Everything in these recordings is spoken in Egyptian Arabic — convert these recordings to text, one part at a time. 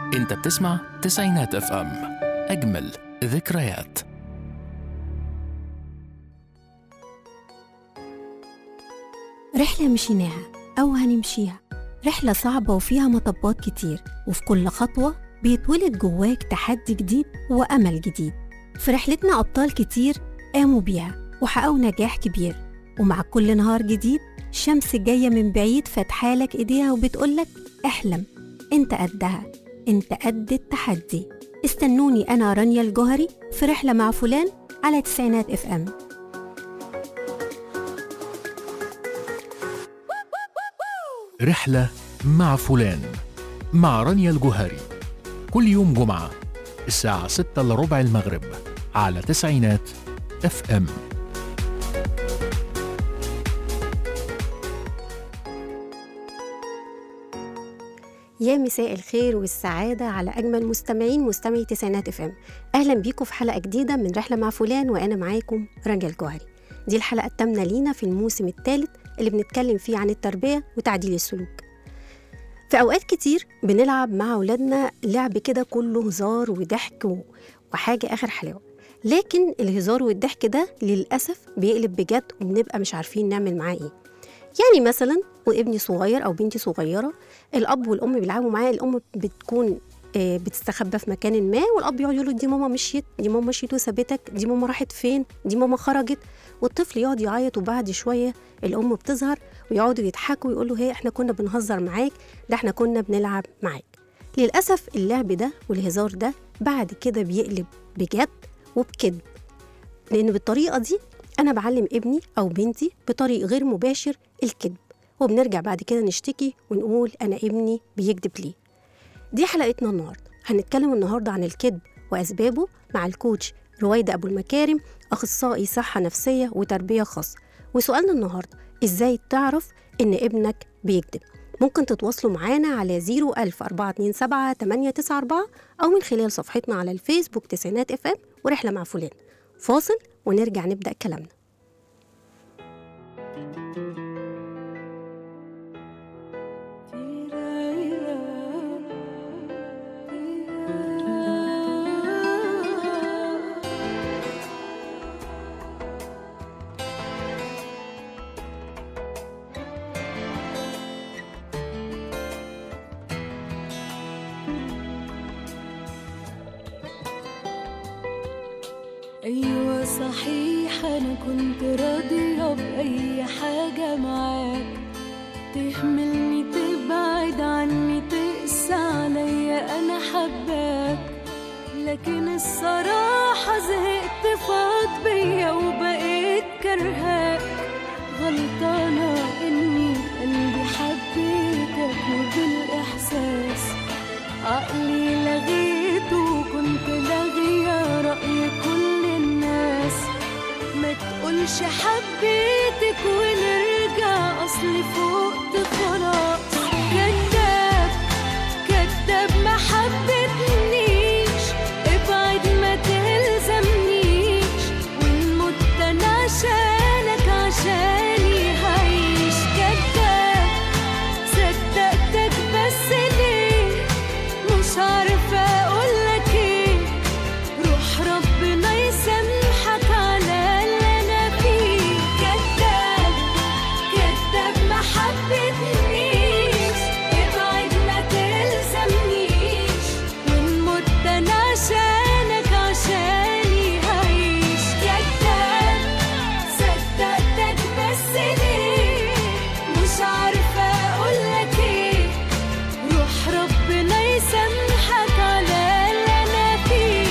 انت بتسمع تسعينات اف ام اجمل ذكريات رحلة مشيناها أو هنمشيها رحلة صعبة وفيها مطبات كتير وفي كل خطوة بيتولد جواك تحدي جديد وأمل جديد في رحلتنا أبطال كتير قاموا بيها وحققوا نجاح كبير ومع كل نهار جديد الشمس جاية من بعيد فاتحالك إيديها وبتقولك احلم انت قدها انت قد التحدي استنوني أنا رانيا الجوهري في رحلة مع فلان على تسعينات اف ام رحلة مع فلان مع رانيا الجوهري كل يوم جمعة الساعة 6 إلا ربع المغرب على تسعينات اف ام يا مساء الخير والسعادة على أجمل مستمعين مستمعي تسعينات اف ام أهلا بيكم في حلقة جديدة من رحلة مع فلان وأنا معاكم رانيا الجوهري دي الحلقة الثامنة لينا في الموسم الثالث اللي بنتكلم فيه عن التربية وتعديل السلوك في أوقات كتير بنلعب مع أولادنا لعب كده كله هزار وضحك و- وحاجة آخر حلاوة لكن الهزار والضحك ده للأسف بيقلب بجد وبنبقى مش عارفين نعمل معاه إيه يعني مثلا وابني صغير أو بنتي صغيرة الأب والأم بيلعبوا معاه الأم بتكون آه، بتستخبى في مكان ما والأب يقعد يقول له دي ماما مشيت دي ماما مشيت وسابتك دي ماما راحت فين دي ماما خرجت والطفل يقعد يعيط وبعد شوية الأم بتظهر ويقعدوا يضحكوا ويقولوا هي احنا كنا بنهزر معاك ده احنا كنا بنلعب معاك للأسف اللعب ده والهزار ده بعد كده بيقلب بجد وبكذب لأن بالطريقة دي أنا بعلم ابني أو بنتي بطريق غير مباشر الكذب وبنرجع بعد كده نشتكي ونقول أنا ابني بيكذب ليه دي حلقتنا النهاردة هنتكلم النهاردة عن الكذب وأسبابه مع الكوتش رويدة أبو المكارم أخصائي صحة نفسية وتربية خاصة وسؤالنا النهاردة إزاي تعرف إن ابنك بيكذب ممكن تتواصلوا معانا على 01000 427 894 أو من خلال صفحتنا على الفيسبوك تسعينات اف ام ورحلة مع فلان فاصل ونرجع نبدأ كلامنا أيوة صحيح أنا كنت راضية بأي حاجة معاك تهملني تبعد عني تقسى عليا أنا حباك لكن الصراحة زهقت فاض بيا وبقيت كرهاك غلطانة إني قلبي حبيتك وبالإحساس عقلي لغيته وكنت لاغية رأي كل الناس ما تقولش حبيتك ونرجع أصلي فوقت خلاص كداب كداب ما حبتنيش ابعد ما تلزمنيش وإن مت أنا عشانك عشاني هعيش كداب صدقتك بس ليه مش عارفة أقولك إيه روح ربنا يسامحك على اللي أنا فيه كداب كداب ما حبتنيش ابعد ما تلزمنيش وإن مت أنا عشانك عشاني هعيش كداب صدقتك بس ليه مش عارفة أقولك إيه روح ربنا يسامحك على اللي أنا فيه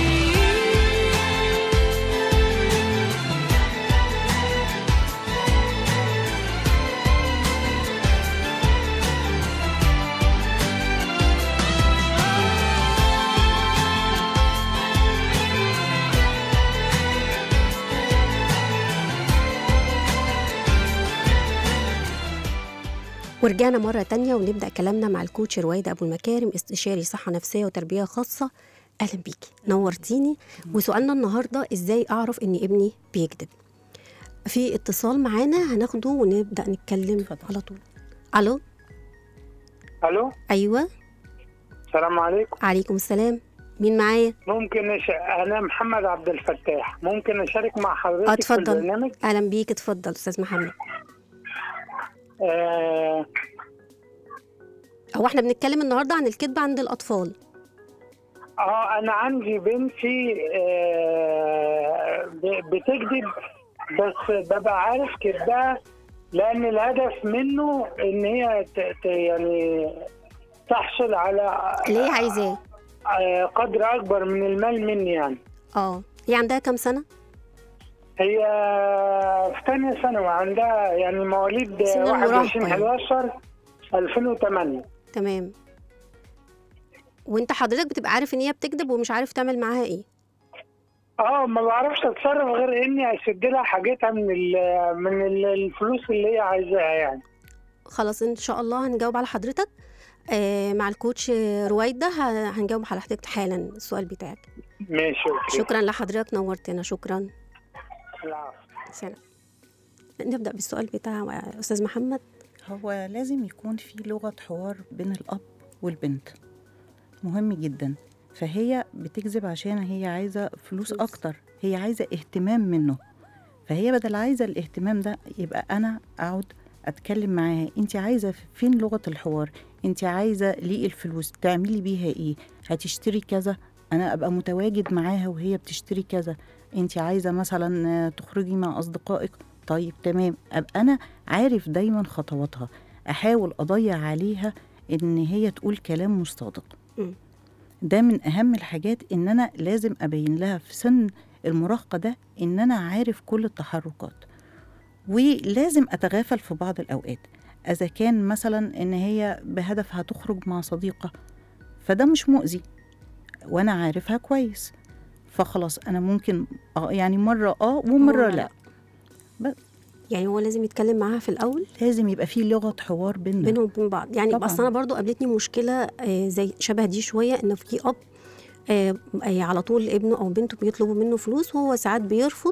ورجعنا مرة تانية ونبدأ كلامنا مع الكوتش رويدة أبو المكارم استشاري صحة نفسية وتربية خاصة أهلا بيكي نورتيني وسؤالنا النهاردة إزاي أعرف إن ابني بيكذب في اتصال معانا هناخده ونبدأ نتكلم اتفضل. على طول ألو الو أيوة السلام عليكم عليكم السلام مين معايا ممكن أش... انا محمد عبد الفتاح ممكن اشارك مع حضرتك اتفضل. في البرنامج اهلا بيك اتفضل استاذ محمد آه... هو احنا بنتكلم النهارده عن الكذب عند الاطفال اه انا عندي بنتي آه... ب- بتكذب بس ببقى عارف كدبها لان الهدف منه ان هي ت... ت... يعني تحصل على اللي هي عايزاه آه، قدر اكبر من المال مني يعني اه هي عندها كام سنه هي في ثانية ثانوي عندها يعني مواليد سن 21 المراهقة 11 2008 تمام وانت حضرتك بتبقى عارف ان هي بتكذب ومش عارف تعمل معاها ايه اه ما بعرفش اتصرف غير اني اسد لها حاجتها من ال- من ال- الفلوس اللي هي عايزاها يعني خلاص ان شاء الله هنجاوب على حضرتك آه مع الكوتش رويدة ه- هنجاوب على حضرتك حالا السؤال بتاعك ماشي اوكي شكرا لحضرتك نورتنا شكرا العفو. سلام نبدأ بالسؤال بتاع أستاذ محمد هو لازم يكون في لغة حوار بين الأب والبنت مهم جدا فهي بتكذب عشان هي عايزة فلوس فلوس. أكتر هي عايزة اهتمام منه فهي بدل عايزة الاهتمام ده يبقى أنا أقعد أتكلم معاها أنت عايزة فين لغة الحوار أنت عايزة ليه الفلوس تعملي بيها إيه هتشتري كذا أنا أبقى متواجد معاها وهي بتشتري كذا أنت عايزة مثلا آه، تخرجي مع أصدقائك طيب تمام أبقى أنا عارف دايما خطواتها أحاول أضيع عليها إن هي تقول كلام مش صادق مم. ده من أهم الحاجات إن أنا لازم أبين لها في سن المراهقة ده إن أنا عارف كل التحركات ولازم أتغافل في بعض الأوقات إذا كان مثلا إن هي بهدف هتخرج مع صديقة فده مش مؤذي وأنا عارفها كويس فخلاص أنا ممكن آه يعني مرة آه ومرة لا يعني هو لازم يتكلم معاها في الأول لازم يبقى في لغة حوار بيننا بينهم وبين بعض يعني طبعاً. بس أنا برضو قابلتني مشكلة آه، زي شبه دي شوية إن في أب آه، آه، على طول ابنه أو بنته بيطلبوا منه فلوس وهو ساعات بيرفض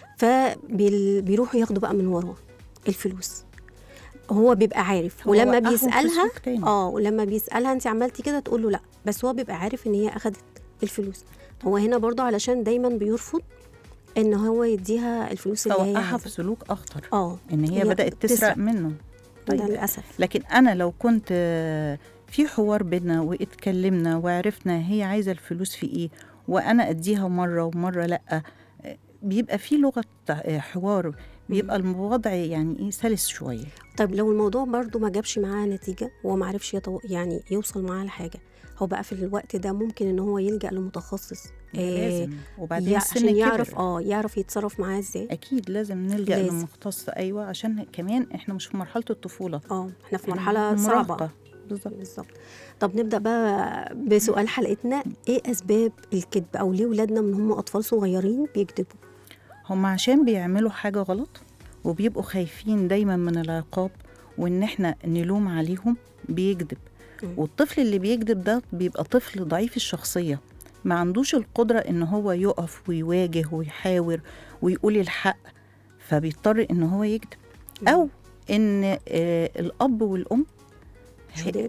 فبيروحوا ياخدوا بقى من وراه الفلوس هو بيبقى عارف هو ولما وقعهم في بيسألها سلوك تاني. اه ولما بيسألها انت عملتي كده تقول له لا بس هو بيبقى عارف ان هي اخدت الفلوس هو هنا برضو علشان دايما بيرفض ان هو يديها الفلوس اللي هي فوقعها عايزاها. في سلوك أخطر اه إن هي, هي بدأت تسرق تسرق. منه ده طيب للاسف لكن انا لو كنت آه، في حوار بينا واتكلمنا وعرفنا هي عايزه الفلوس في ايه وانا اديها مره ومره لا آه، بيبقى في لغه آه، حوار بيبقى الوضع يعني ايه سلس شويه طيب لو الموضوع برضو ما جابش معاه نتيجة وهو ما عرفش يطو... يعني يوصل معاه لحاجة هو بقى في الوقت ده ممكن ان هو يلجأ لمتخصص آه، لازم وبعدين يع- السن عشان كبر. يعرف اه يعرف يتصرف معاه ازاي اكيد لازم نلجا لازم. لمختص ايوه عشان كمان احنا مش في مرحله الطفوله اه احنا في إحنا مرحلة صعبة مراهقة. بالظبط بالظبط طب نبدأ بقى بسؤال حلقتنا ايه اسباب الكذب او ليه ولادنا من هم اطفال صغيرين بيكذبوا هم عشان بيعملوا حاجة غلط وبيبقوا خايفين دايما من العقاب وان احنا نلوم عليهم بيكذب مم. والطفل اللي بيكذب ده بيبقى طفل ضعيف الشخصية ما عندوش القدرة ان هو يقف ويواجه ويحاور ويقول الحق فبيضطر ان هو يكذب او ان آه الاب والام شداد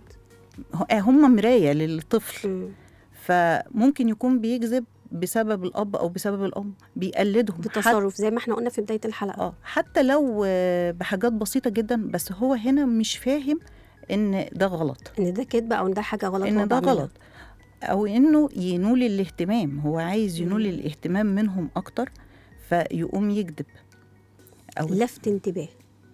هم مراية للطفل مم. فممكن يكون بيكذب بسبب الاب او بسبب الام بيقلدهم حتى بتصرف زي ما احنا قلنا في بداية الحلقة اه حتى لو آه، بحاجات بسيطه جدا بس هو هنا مش فاهم ان ده غلط ان ده كذب او ان ده حاجة غلط هو ان ده بيعملها. غلط او انه ينول الاهتمام هو عايز ينول مم. الاهتمام منهم اكتر فيقوم يكذب او لفت انتباه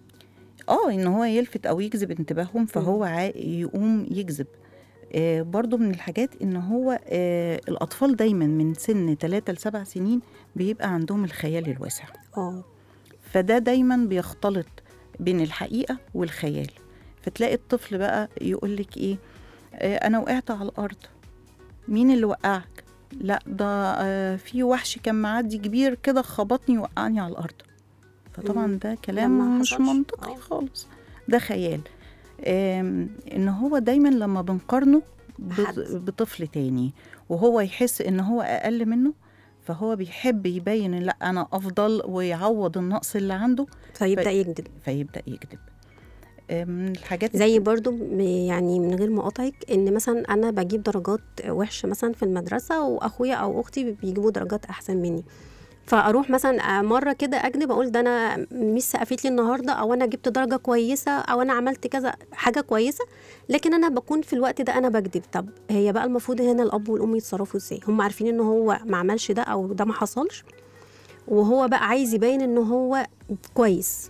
اه ان هو يلفت او يجذب انتباههم فهو عا- يقوم يكذب آه برضو من الحاجات ان هو آه الاطفال دايما من سن 3 ل 7 سنين بيبقى عندهم الخيال الواسع اه فده دايما بيختلط بين الحقيقة والخيال فتلاقي الطفل بقى يقول لك ايه آه انا وقعت على الارض مين اللي وقعك لا ده آه في وحش كان معدي كبير كده خبطني وقعني على الارض فطبعا مم. ده لما كلام مش حصلش. منطقي آه. خالص ده خيال آم، ان هو دايما لما بنقارنه حد. بط- بطفل تاني وهو يحس ان هو اقل منه فهو بيحب يبين إن لا انا افضل ويعوض النقص اللي عنده فيبدأ يكذب فيبدا يكذب آه، من الحاجات زي برضو م- يعني من غير ما اقاطعك ان مثلا انا بجيب درجات وحشه مثلا في المدرسه واخويا او اختي بيجيبوا درجات احسن مني فاروح مثلا مره كده اكذب اقول ده انا ميس سقفت لي النهارده او انا جبت درجه كويسه او انا عملت كذا حاجه كويسه لكن انا بكون في الوقت ده انا بكذب طب هي بقى المفروض هنا الاب والام يتصرفوا ازاي هم عارفين ان هو ما عملش ده او ده ما حصلش وهو بقى عايز يبين ان هو كويس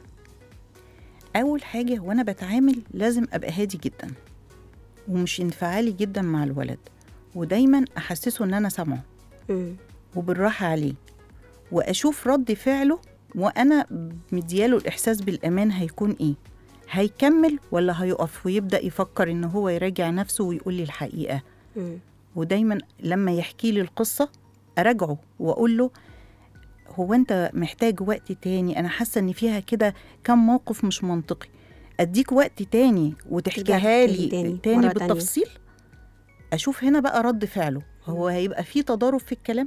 اول حاجه وانا بتعامل لازم ابقى هادي جدا ومش انفعالي جدا مع الولد ودايما احسسه ان انا سامعه مم. وبالراحه عليه واشوف رد فعله وانا مدياله الاحساس بالامان هيكون ايه هيكمل ولا هيقف ويبدا يفكر ان هو يراجع نفسه ويقول لي الحقيقه مم. ودايما لما يحكي لي القصه اراجعه واقول له هو انت محتاج وقت تاني انا حاسه ان فيها كده كم موقف مش منطقي اديك وقت تاني وتحكيها تحكي لي لي تاني، تاني, مرة تاني تانية. بالتفصيل اشوف هنا بقى رد فعله هو هيبقى في تضارب في الكلام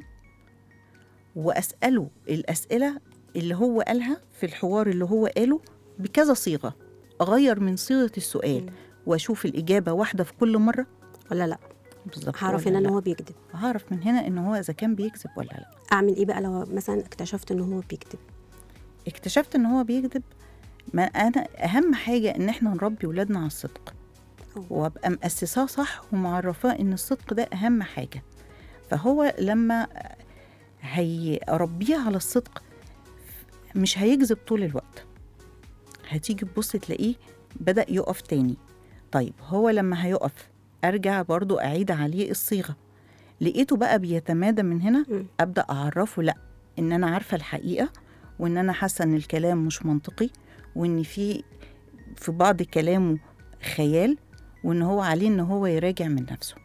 واساله الاسئله اللي هو قالها في الحوار اللي هو قاله بكذا صيغه اغير من صيغه السؤال مم. واشوف الاجابه واحده في كل مره ولا لا بالظبط هعرف ولا هنا ان لا. هو بيكذب هعرف من هنا ان هو اذا كان بيكذب ولا لا اعمل ايه بقى لو مثلا اكتشفت ان هو بيكذب اكتشفت ان هو بيكذب ما انا اهم حاجه ان احنا نربي ولادنا على الصدق وابقى مأسساه صح ومعرفاه ان الصدق ده اهم حاجه فهو لما هيربيه على الصدق مش هيكذب طول الوقت هتيجي تبص تلاقيه بدأ يقف تاني طيب هو لما هيقف ارجع برضو اعيد عليه الصيغه لقيته بقى بيتمادى من هنا مم. ابدا اعرفه لا ان انا عارفه الحقيقه وان انا حاسه ان الكلام مش منطقي وان في في بعض كلامه خيال وان هو عليه ان هو يراجع من نفسه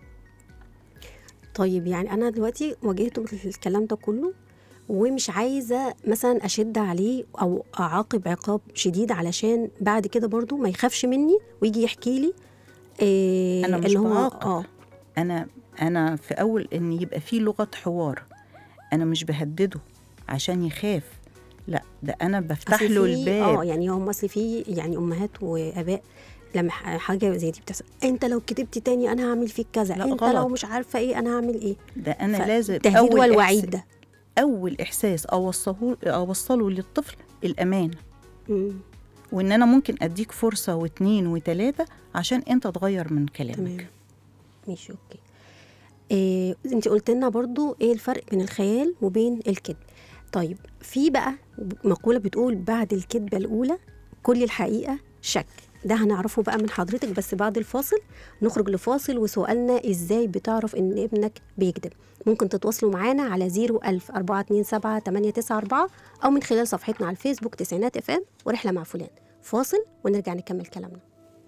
طيب يعني انا دلوقتي واجهته بالكلام ده كله ومش عايزه مثلا اشد عليه او اعاقب عقاب شديد علشان بعد كده برضو ما يخافش مني ويجي يحكي لي إيه أنا مش إن هو بعاقب. اه انا انا في اول ان يبقى في لغه حوار انا مش بهدده عشان يخاف لا ده انا بفتح أصل له في- الباب اه يعني هم اصل في يعني امهات واباء لما ح- حاجه زي دي بتحصل انت لو كتبت تاني انا هعمل فيك كذا لا، انت غلط. لو مش عارفه ايه انا هعمل ايه ده انا ف- لازم التهديد أول والوعيد إحس- ده اول احساس اوصله اوصله للطفل الامان مم. وان انا ممكن اديك فرصه واتنين وتلاته عشان انت تغير من كلامك تمام ماشي اوكي إيه انت قلت لنا برضو ايه الفرق بين الخيال وبين الكذب طيب في بقى مقولة بتقول بعد الكذبة الأولى كل الحقيقة شك ده هنعرفه بقى من حضرتك بس بعد الفاصل نخرج لفاصل وسؤالنا ازاي بتعرف ان ابنك بيكذب ممكن تتواصلوا معانا على 01000 427 894 او من خلال صفحتنا على الفيسبوك تسعينات اف ام ورحلة مع فلان فاصل ونرجع نكمل كلامنا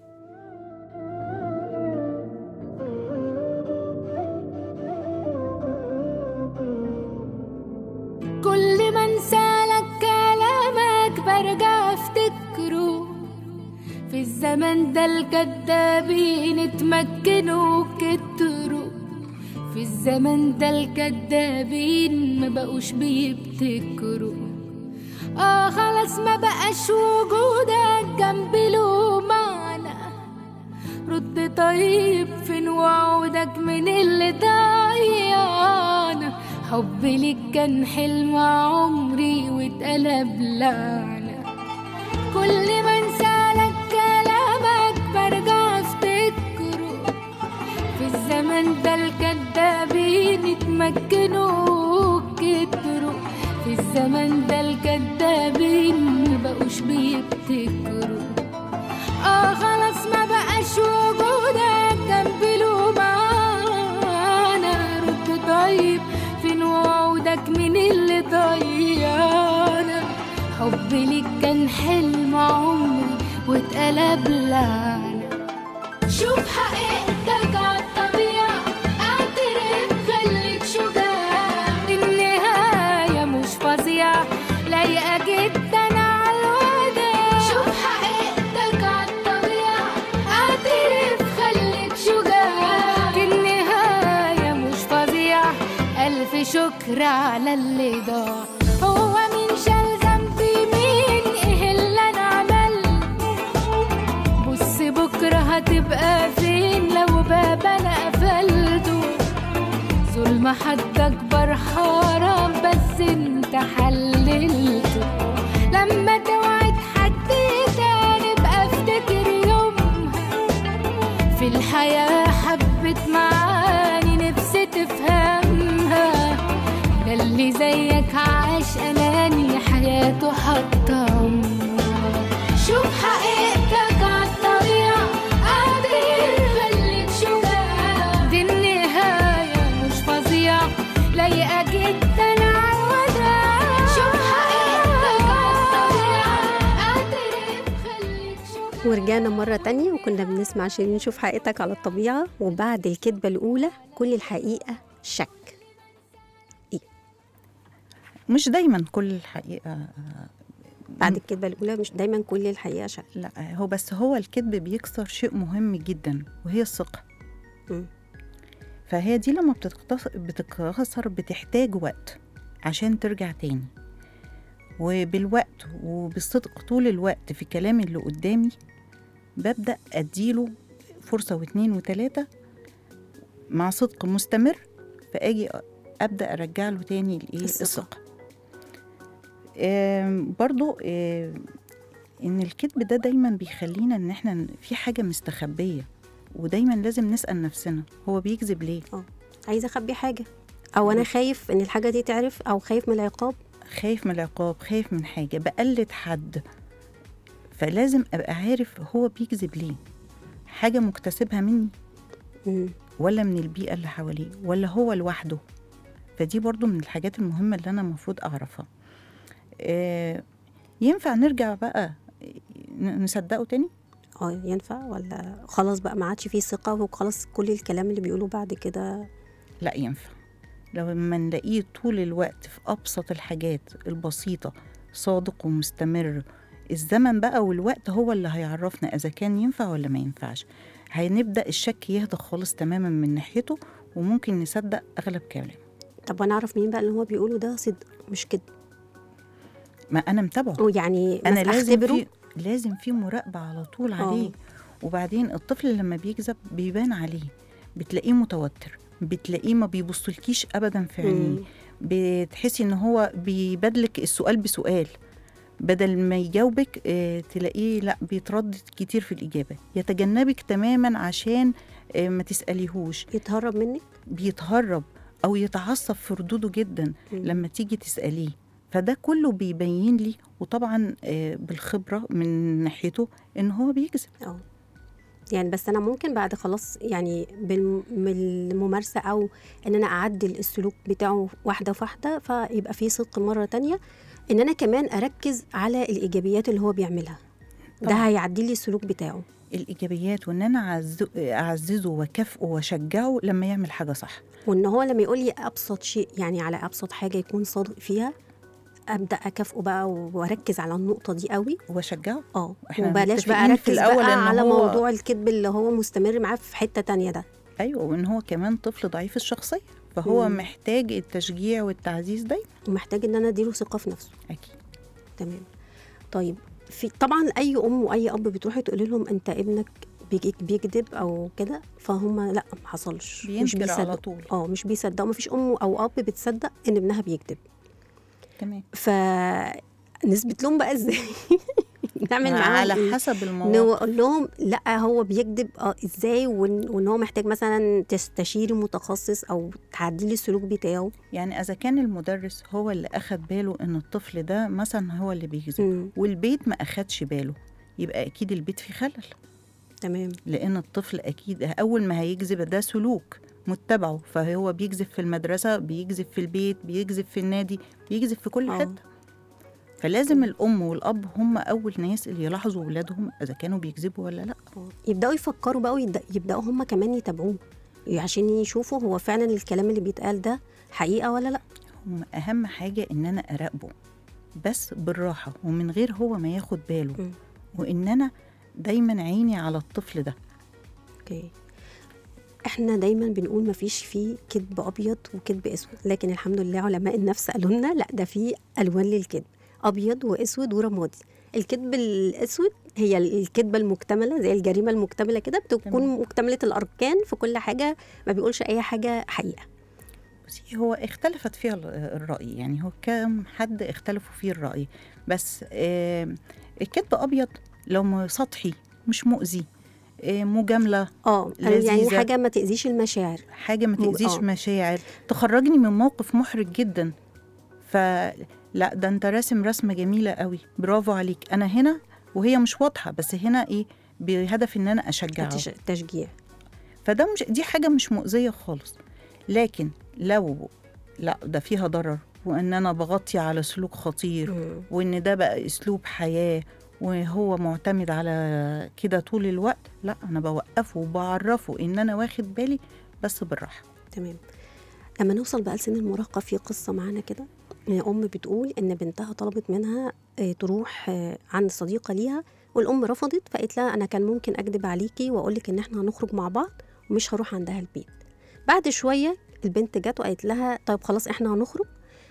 كل ما انسالك كلامك برجع افتكره في الزمن ده الكدابين اتمكنوا كتروا في الزمن ده الكدابين ما بقوش بيبتكروا اه خلاص ما بقاش وجودك جنبي له معنى رد طيب فين وعودك من اللي ضيعنا حبي ليك كان حلم عمري واتقلب لعنة كل ما انسالك كلامك برجع افتكره في الزمن ده الكدابين اتمكنوا كتروا في الزمن ده الكدابين مبقوش بيبتكروا اه خلاص ما بقاش وجودك جنبي له معانا رد طيب فين وعودك من اللي ضيعنا حبي ليك كان حلم عمري واتقلب لعنة شوف حقيقتك عالطبيعة اعترف خليك شجاع النهاية مش فظيعة لايقة جدا عالوداع شوف حقيقتك عالطبيعة اعترف خليك شجاع النهاية مش فظيعة ألف شكر على اللي ضاع هو مين شال ذنبي مين ايه اللي انا عملته بص هنبقى فين لو باب انا قفلته ظلم حد اكبر حرام بس انت حللته لما توعد حد تاني بقى افتكر يومها في الحياة حبت معاني نفسي تفهمها ده اللي زيك عاش أناني حياته حتى عمرها شوف حقيقتك عالطبيعة قادر خليك شجاع دي النهاية مش فظيعة لايقة جدا عالوداع شوف حقيقتك عالطبيعة قادر خليك شجاع ورجعنا مرة تانية وكنا بنسمع شيرين نشوف حقيقتك على الطبيعة وبعد الكذبة الأولى كل الحقيقة شك مش دايما كل الحقيقه بعد الكذبة الأولى مش دايما كل الحقيقة شك لا هو بس هو الكذب بيكسر شيء مهم جدا وهي الثقه مم. فهي دي لما بتتكسر بتتكسر بتحتاج وقت عشان ترجع تاني وبالوقت وبالصدق طول الوقت في كلام اللي قدامي ببدأ أديله فرصة واتنين وتلاتة مع صدق مستمر فأجي أبدأ أرجع له تاني الإيه الثقة. الثقة آم، برضو آم، إن الكذب ده دايما بيخلينا إن إحنا ن- في حاجة مستخبية ودايما لازم نسأل نفسنا هو بيكذب ليه عايزة أخبي حاجة أو أنا خايف إن الحاجة دي تعرف أو خايف من العقاب خايف من العقاب خايف من حاجة بقلد حد فلازم أبقى عارف هو بيكذب ليه حاجة مكتسبها مني مم. ولا من البيئة اللي حواليه ولا هو لوحده فدي برضو من الحاجات المهمة اللي أنا المفروض أعرفها آه ينفع نرجع بقى ن- نصدقه تاني اه ينفع ولا خلاص بقى ما عادش فيه ثقة وخلاص كل الكلام اللي بيقولوه بعد كده لا ينفع لو لما نلاقيه طول الوقت في أبسط الحاجات البسيطة صادق ومستمر الزمن بقى والوقت هو اللي هيعرفنا إذا كان ينفع ولا ما ينفعش هنبدأ الشك يهدى خالص تماما من ناحيته وممكن نصدق أغلب كلامه طب وأنا أعرف مين بقى اللي هو بيقوله ده صدق مش كده ما أنا متابعه ويعني أنا مثلا لازم أختبره في لازم في مراقبة على طول آه. عليه وبعدين الطفل لما بيكذب بيبان عليه بتلاقيه متوتر بتلاقيه ما بيبصلكيش أبدا في عينيه مم. بتحسي ان هو بيبادلك السؤال بسؤال بدل ما يجاوبك آه، تلاقيه لا بيتردد كتير في الإجابة يتجنبك تماما عشان آه، ما تسأليهوش يتهرب منك بيتهرب أو يتعصب في ردوده جدا مم. لما تيجي تسأليه فده كله بيبين لي وطبعا آه، بالخبرة من ناحيته ان هو بيكذب اه يعني بس انا ممكن بعد خلاص يعني بالم- بالممارسه او ان انا اعدل السلوك بتاعه واحده في واحده فيبقى في صدق مره تانية ان انا كمان اركز على الايجابيات اللي هو بيعملها ده طبعاً. هيعدل لي السلوك بتاعه الإيجابيات وان انا أعز- أعززه وأكافئه وأشجعه لما يعمل حاجة صح وان هو لما يقول لي ابسط شيء يعني على ابسط حاجه يكون صادق فيها ابدا اكافئه بقى واركز على النقطه دي قوي وأشجعه اه إحنا وبلاش بقى متفقين في اركز الأول بقى إن على هو- موضوع الكذب اللي هو مستمر معاه في حته تانية ده ايوه وان هو كمان طفل ضعيف الشخصيه فهو مم. محتاج التشجيع والتعزيز دايما ومحتاج ان انا اديله ثقه في نفسه اكيد تمام طيب في طبعا اي ام واي اب بتروحي تقولي لهم انت ابنك بيج- بيكذب او كده فهم لا ما حصلش مش بينكر على بيصدق طول اه مش بيصدقوا مفيش ام او اب بتصدق ان ابنها بيكذب تمام ف نثبت لهم بقى ازاي نعمل معاهم على إيه؟ حسب الموضوع نقول لهم لا هو بيكذب اه ازاي وان وإن هو محتاج مثلا تستشيري متخصص او تعدلي السلوك بتاعه يعني اذا كان المدرس هو اللي اخد باله ان الطفل ده مثلا هو اللي بيكذب مم. والبيت ما اخدش باله يبقى اكيد البيت فيه خلل تمام لان الطفل اكيد اول ما هيكذب ده سلوك متبعه فهو بيكذب في المدرسه بيكذب في البيت بيكذب في النادي بيكذب في كل آه. حته فلازم الام والاب هم اول ناس اللي يلاحظوا اولادهم اذا كانوا بيكذبوا ولا لا آه. يبداوا يفكروا بقى ويبداوا هم كمان يتابعوه عشان يشوفوا هو فعلا الكلام اللي بيتقال ده حقيقه ولا لا هم اهم حاجه ان انا اراقبه بس بالراحه ومن غير هو ما ياخد باله مم. وان انا دايما عيني على الطفل ده اوكي احنا دايما بنقول مفيش فيه كذب ابيض وكذب اسود لكن الحمد لله علماء النفس قالوا لنا لا ده فيه الوان للكذب ابيض واسود ورمادي الكذب الاسود هي الكذبه المكتمله زي الجريمه المكتمله كده بتكون تمام. مكتمله الاركان في كل حاجه ما بيقولش اي حاجه حقيقه بصي هو اختلفت فيها ال- الرأي يعني هو كم حد اختلفوا فيه الرأي بس آه الكذب أبيض لو م- سطحي مش مؤذي آه مجاملة اه يعني لذيذة. حاجه ما تاذيش المشاعر حاجة ما مج- تأذيش آه. مشاعر تخرجني من موقف محرج جدا فلا ده انت راسم رسمة جميلة قوي برافو عليك أنا هنا وهي مش واضحة بس هنا إيه بهدف إن أنا أشجعه التش- التشجيع فده مش دي حاجة مش مؤذية خالص لكن لو لا ده فيها ضرر وإن أنا بغطي على سلوك خطير مم. وإن ده بقى أسلوب حياة وهو معتمد على كده طول الوقت لا أنا بوقفه وبعرفه إن أنا واخد بالي بس بالراحة تمام لما نوصل بقى لسن المراهقه في قصه معانا كده آه، ام بتقول ان بنتها طلبت منها آه، تروح آه، عند صديقه ليها والام رفضت فقالت لها انا كان ممكن اكذب عليكي واقول لك ان احنا هنخرج مع بعض ومش هروح عندها البيت بعد شويه البنت جت وقالت لها طيب خلاص احنا هنخرج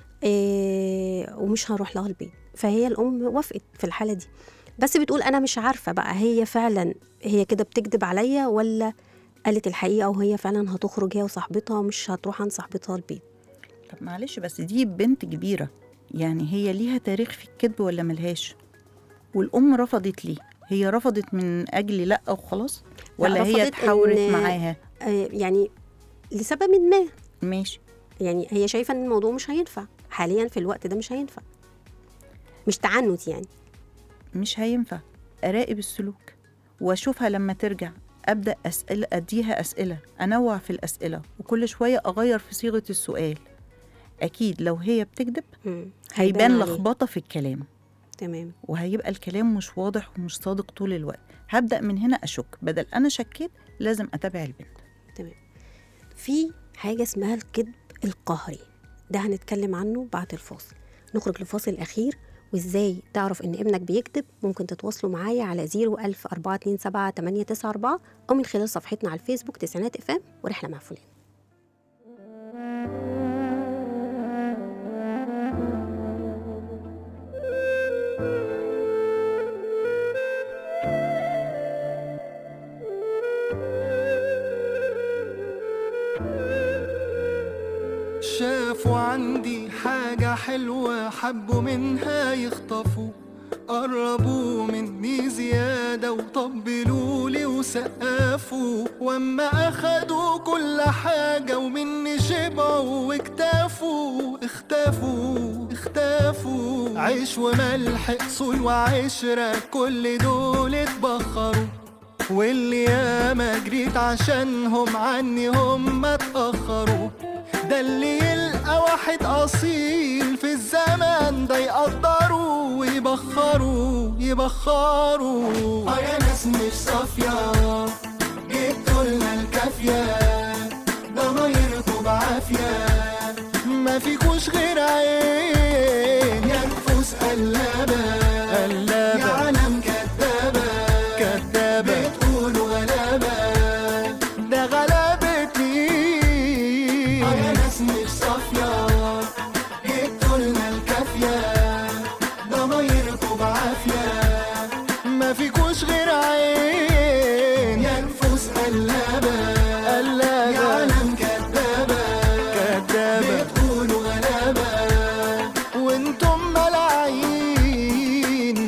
إيه ومش هروح لها البيت فهي الام وافقت في الحاله دي بس بتقول انا مش عارفه بقى هي فعلا هي كده بتكذب عليا ولا قالت الحقيقه وهي فعلا هتخرج هي وصاحبتها ومش هتروح عند صاحبتها البيت طب معلش بس دي بنت كبيرة يعني هي ليها تاريخ في الكذب ولا ملهاش والأم رفضت ليه هي رفضت من أجل لأ وخلاص ولا هي رفضت اتحاورت إن- معاها آه يعني لسبب ما ماشي يعني هي شايفه ان الموضوع مش هينفع حاليا في الوقت ده مش هينفع مش تعنت يعني مش هينفع أراقب السلوك وأشوفها لما ترجع أبدأ أسأل أديها أسئلة أنوع في الأسئلة وكل شوية أغير في صيغة السؤال أكيد لو هي بتكذب مم. هيبان عليه. لخبطة في الكلام تمام وهيبقى الكلام مش واضح ومش صادق طول الوقت هبدأ من هنا أشك بدل أنا شكيت لازم أتابع البنت تمام في حاجة اسمها الكذب القهري ده هنتكلم عنه بعد الفاصل نخرج لفاصل أخير وإزاي تعرف إن ابنك بيكذب ممكن تتواصلوا معايا على 01000 427 894 أو من خلال صفحتنا على الفيسبوك تسعينات اف ام ورحلة مع فلان شافوا عندي حاجة حلوة حبوا منها يخطفوا قربوا مني زيادة وطبلوا لي وسقفوا واما اخدوا كل حاجة ومني شبعوا واكتفوا اختفوا اختفوا عيش وملح اصول وعشرة كل دول اتبخروا واللي ياما جريت عشانهم عني هم اتأخروا ده اللي يلقى واحد أصيل في الزمن ده يقدروا ويبخروا يبخروا اه يا ناس مش صافية جبتوا لنا الكافية ضمايركوا بعافية ما فيكوش غير عين يا نفوس قلابة قلابة يا عالم كدابة كدابة بتقولوا غلابة ده غلابة مين اه يا ناس مش صافية جبتوا لنا الكافية ضمايركوا بعافية ما فيكوش غير عين يا نفوس قلابة قلابة يا عالم كدابة كدابة بتقولوا غلابة وانتم ملاعين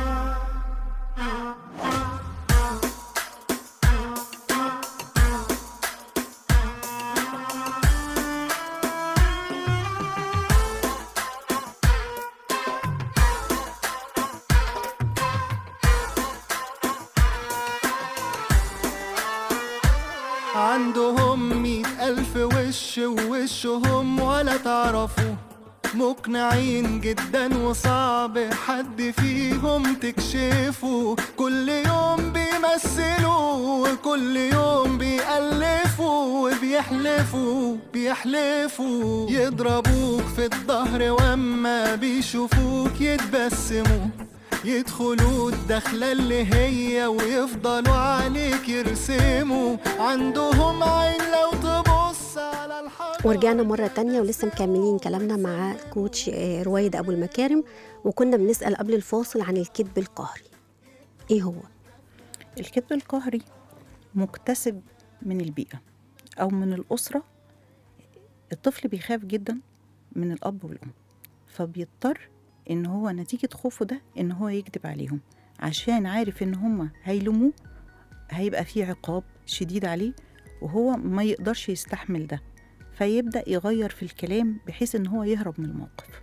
عندهم مئة ألف وش ووشهم ولا تعرفوا مقنعين جدا وصعب حد فيهم تكشفه كل يوم بيمثلوا وكل يوم بيألفوا وبيحلفوا بيحلفوا يضربوك في الظهر واما بيشوفوك يتبسموا يدخلوا الدخلة اللي هي ويفضلوا عليك يرسموا عندهم عين لو تبص على الحق ورجعنا مرة تانية ولسه مكملين كلامنا مع كوتش آه، رويد أبو المكارم وكنا بنسأل قبل الفاصل عن الكذب القهري إيه هو؟ الكذب القهري مكتسب من البيئة أو من الأسرة الطفل بيخاف جدا من الأب والأم فبيضطر إن هو نتيجة خوفه ده إن هو يكذب عليهم عشان عارف إن هما هيلوموه هيبقى في عقاب شديد عليه وهو ما يقدرش يستحمل ده فيبدأ يغير في الكلام بحيث إن هو يهرب من الموقف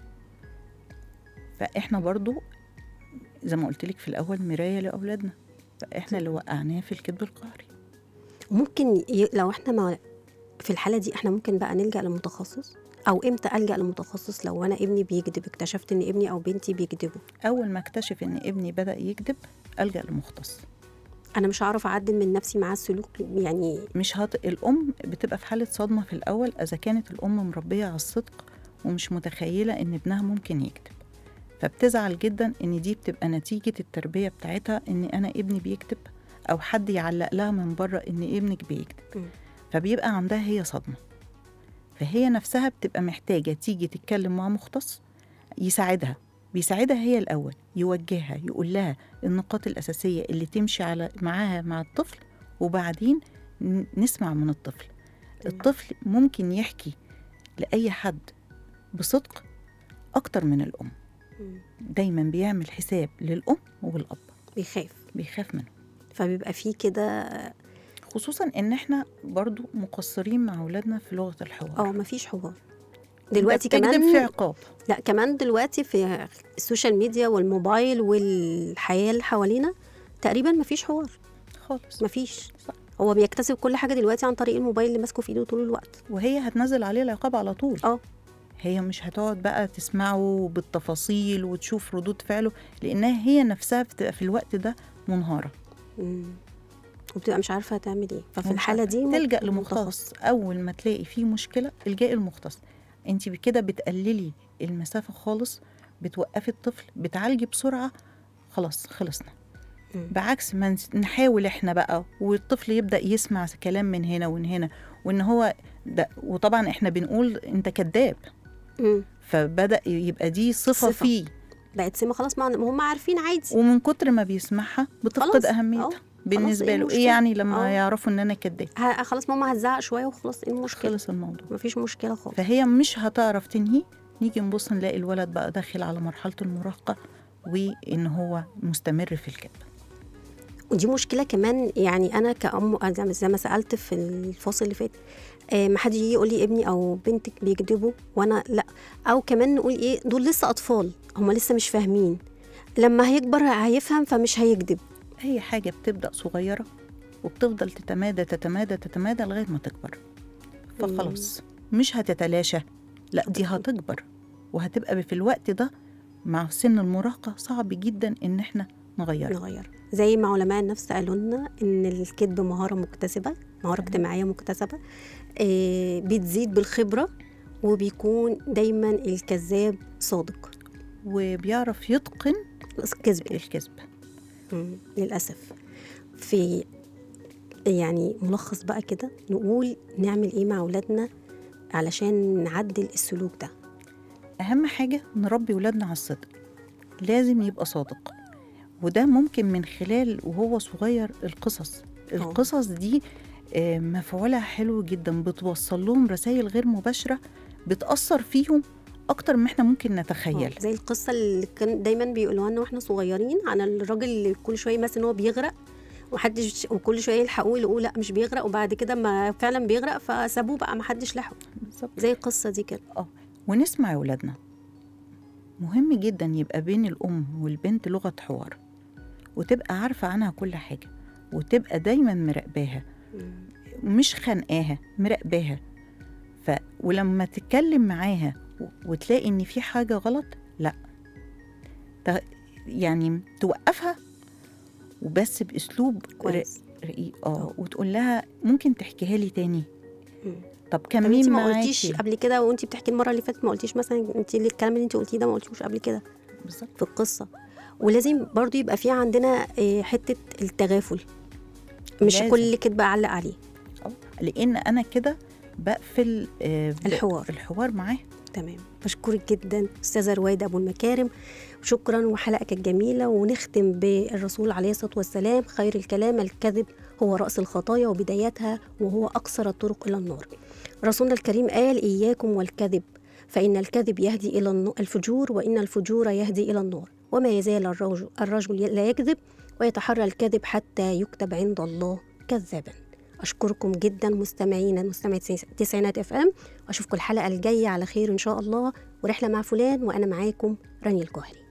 فإحنا برضو زي ما قلت لك في الأول مراية لأولادنا فإحنا اللي وقعناه في الكذب القهري ممكن ي... لو احنا ما في الحالة دي احنا ممكن بقى نلجأ لمتخصص أو إمتى ألجأ لمتخصص لو أنا ابني بيكذب اكتشفت إن ابني أو بنتي بيكذبوا أول ما اكتشف إن ابني بدأ يكذب ألجأ لمختص أنا مش هعرف أعدل من نفسي معاه السلوك يعني مش هت... الأم بتبقى في حالة صدمة في الأول إذا كانت الأم مربية على الصدق ومش متخيلة إن ابنها ممكن يكذب فبتزعل جدا إن دي بتبقى نتيجة التربية بتاعتها إن أنا ابني بيكذب أو حد يعلق لها من بره إن ابنك بيكذب مم. فبيبقى عندها هي صدمة فهي نفسها بتبقى محتاجة تيجي تتكلم مع مختص يساعدها بيساعدها هي الأول يوجهها يقول لها النقاط الأساسية اللي تمشي على معاها مع الطفل وبعدين ن- نسمع من الطفل الطفل ممكن يحكي لأي حد بصدق أكتر من الأم مم. دايما بيعمل حساب للأم والأب بيخاف بيخاف منه فبيبقى فيه كده خصوصا ان احنا برضو مقصرين مع اولادنا في لغه الحوار اه مفيش حوار دلوقتي أنت بتكذب كمان في عقاب لا كمان دلوقتي في السوشيال ميديا والموبايل والحياة اللي حوالينا تقريبا مفيش حوار خالص مفيش صح. هو بيكتسب كل حاجة دلوقتي عن طريق الموبايل اللي ماسكه في ايده طول الوقت وهي هتنزل عليه العقاب على طول اه هي مش هتقعد بقى تسمعه بالتفاصيل وتشوف ردود فعله لانها هي نفسها بتبقى في الوقت ده منهاره مم. وبتبقى مش عارفة هتعمل ايه ففي ومش الحالة عارفة. دي تلجا ممكن لمختص اول ما تلاقي فيه مشكله الجئي المختص انت كده بتقللي المسافه خالص بتوقفي الطفل بتعالجي بسرعه خلاص خلصنا مم. بعكس ما نس- نحاول احنا بقى والطفل يبدا يسمع كلام من هنا ومن هنا وان هو ده وطبعا احنا بنقول انت كذاب مم. فبدا يبقى دي صفه, صفة. صفة. فيه بقت سمة خلاص ما هم عارفين عادي ومن كتر ما بيسمعها بتفقد خلاص. اهميتها أه. بالنسبه إيه له المشكلة؟ ايه يعني لما أه. يعرفوا ان انا كذاب ه- خلاص ماما هتزعق شوية وخلاص ايه المشكلة خلص الموضوع مفيش مشكلة خالص فهي مش هتعرف تنهي نيجي نبص نلاقي الولد بقى داخل على مرحله المراهقه وان هو مستمر في الكذب ودي مشكله كمان يعني انا كأم زي ما- زي ما سالت في الفاصل اللي فات آه ما حد يجي يقول لي ابني او بنتك بيكذبوا وانا لا او كمان نقول ايه دول لسه اطفال هم لسه مش فاهمين لما هيكبر هيفهم فمش هيكذب اي حاجه بتبدا صغيره وبتفضل تتمادى تتمادى تتمادى لغايه ما تكبر فخلاص مش هتتلاشى لا دي هتكبر وهتبقى في الوقت ده مع سن المراهقه صعب جدا ان احنا نغيرها نغير زي ما علماء النفس قالوا لنا ان الكذب مهاره مكتسبه مهاره اجتماعيه مكتسبه آه بتزيد بالخبره وبيكون دايما الكذاب صادق وبيعرف يتقن الكذب الكذب مم، للأسف في يعني ملخص بقى كده نقول نعمل ايه مع أولادنا علشان نعدل السلوك ده اهم حاجه نربي ولادنا على الصدق لازم يبقى صادق وده ممكن من خلال وهو صغير القصص القصص دي آه، مفعولها حلو جدا بتوصل لهم رسائل غير مباشره بتاثر فيهم اكتر ما احنا ممكن نتخيل آه، زي القصة اللي كان دايما بيقولوها لنا واحنا صغيرين عن الراجل اللي كل شوية مثلا ان هو بيغرق ومحدش وكل شويه يلحقوه يقولوا لا مش بيغرق وبعد كده ما فعلا بيغرق فسابوه بقى ما حدش لحقه بالظبط زي القصه دي كده اه ونسمع اولادنا مهم جدا يبقى بين الام والبنت لغه حوار وتبقى عارفه عنها كل حاجه وتبقى دايما مراقباها مش خانقاها مراقباها ف ولما تتكلم معاها و- وتلاقي ان في حاجه غلط لا ت... يعني توقفها وبس باسلوب كويس رقيق اه وتقول لها ممكن تحكيها لي تاني مم. طب طب كملي انت ما معاكي قلتيش قبل كده وانت بتحكي المره اللي فاتت ما قلتيش مثلا انت اللي الكلام اللي انت قلتيه ده ما قلتيهوش قبل كده بالظبط في القصه ولازم برضو يبقى في عندنا آه، حته التغافل مش لازم. كل كدبه اعلق عليه أه، لان انا كده بقفل آه، ب- الحوار. الحوار معاه تمام بشكرك جدا استاذه رويده ابو المكارم شكرا وحلقه كانت جميله ونختم بالرسول عليه الصلاه والسلام خير الكلام الكذب هو راس الخطايا وبدايتها وهو اقصر الطرق الى النار رسولنا الكريم قال اياكم والكذب فان الكذب يهدي الى الن- الفجور وان الفجور يهدي الى النار وما يزال الرجل, الرجل لا يكذب ويتحرى الكذب حتى يكتب عند الله كذابا أشكركم جدا مستمعينا مستمعي تسعينات اف ام وأشوفكم الحلقة الجاية على خير إن شاء الله ورحلة مع فلان وأنا معاكم رانيا الجوهري